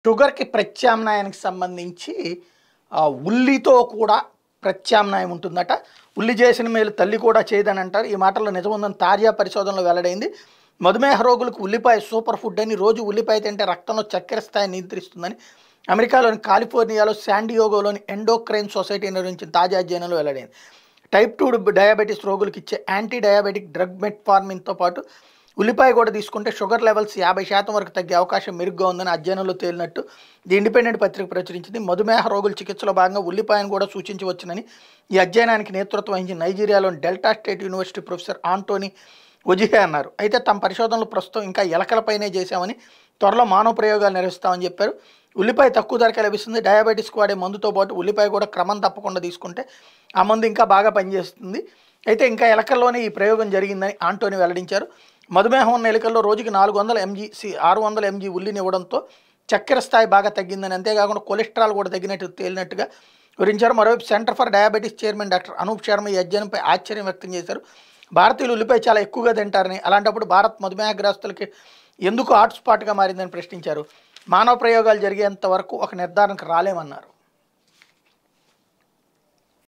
షుగర్కి ప్రత్యామ్నాయానికి సంబంధించి ఆ, ఉల్లితో కూడా ప్రత్యామ్నాయం ఉంటుందట ఉల్లి చేసిన మేలు తల్లి కూడా చేయదని అంటారు ఈ మాటల్లో నిజం ఉందని తాజా పరిశోధనలో వెల్లడైంది మధుమేహ రోగులకు ఉల్లిపాయ సూపర్ ఫుడ్ అని రోజు ఉల్లిపాయ తింటే రక్తంలో చక్కెర స్థాయి నియంత్రిస్తుందని అమెరికాలోని కాలిఫోర్నియాలో శాండియోగోలోని ఎండోక్రైన్ సొసైటీ నిర్వహించిన తాజా అధ్యయనంలో వెల్లడైంది టైప్ టూ డయాబెటీస్ రోగులకు ఇచ్చే యాంటీ డయాబెటిక్ డ్రగ్ మెట్ఫార్మిన్తో పాటు ఉల్లిపాయ కూడా తీసుకుంటే షుగర్ లెవెల్స్ యాభై శాతం వరకు తగ్గే అవకాశం మెరుగ్గా ఉందని అధ్యయనంలో తేలినట్టు ది ఇండిపెండెంట్ పత్రిక ప్రచురించింది మధుమేహ రోగుల చికిత్సలో భాగంగా ఉల్లిపాయను కూడా సూచించవచ్చునని ఈ అధ్యయనానికి నేతృత్వం వహించిన నైజీరియాలోని Delta State university professor Antony Ojihe అన్నారు అయితే తమ పరిశోధనలు ప్రస్తుతం ఇంకా ఎలకలపైనే చేశామని త్వరలో మానవ ప్రయోగాలు నిర్వహిస్తామని చెప్పారు ఉల్లిపాయ తక్కువ ధరకే లభిస్తుంది డయాబెటీస్కి వాడే మందుతో పాటు ఉల్లిపాయ కూడా క్రమం తప్పకుండా తీసుకుంటే ఆ మందు ఇంకా బాగా పనిచేస్తుంది అయితే ఇంకా ఎలకల్లోనే ఈ ప్రయోగం జరిగిందని ఆంటోని వెల్లడించారు మధుమేహం ఉన్న ఎలుకల్లో రోజుకి నాలుగు వందల ఎంజీ సి ఆరు వందల ఎంజీ ఉల్లిని ఇవ్వడంతో చక్కెర స్థాయి బాగా తగ్గిందని అంతేకాకుండా కొలెస్ట్రాల్ కూడా తగ్గినట్టు తేలినట్టుగా వివరించారు మరోవైపు Centre for Diabetes chairman doctor Anoop Sharma ఈ అధ్యయనంపై ఆశ్చర్యం వ్యక్తం చేశారు భారతీయులు ఉల్లిపాయ చాలా ఎక్కువగా తింటారని అలాంటప్పుడు భారత్ మధుమేహగ్రస్తులకి ఎందుకు హాట్స్పాట్గా మారిందని ప్రశ్నించారు మానవ ప్రయోగాలు జరిగేంత వరకు ఒక నిర్ధారణకు రాలేమన్నారు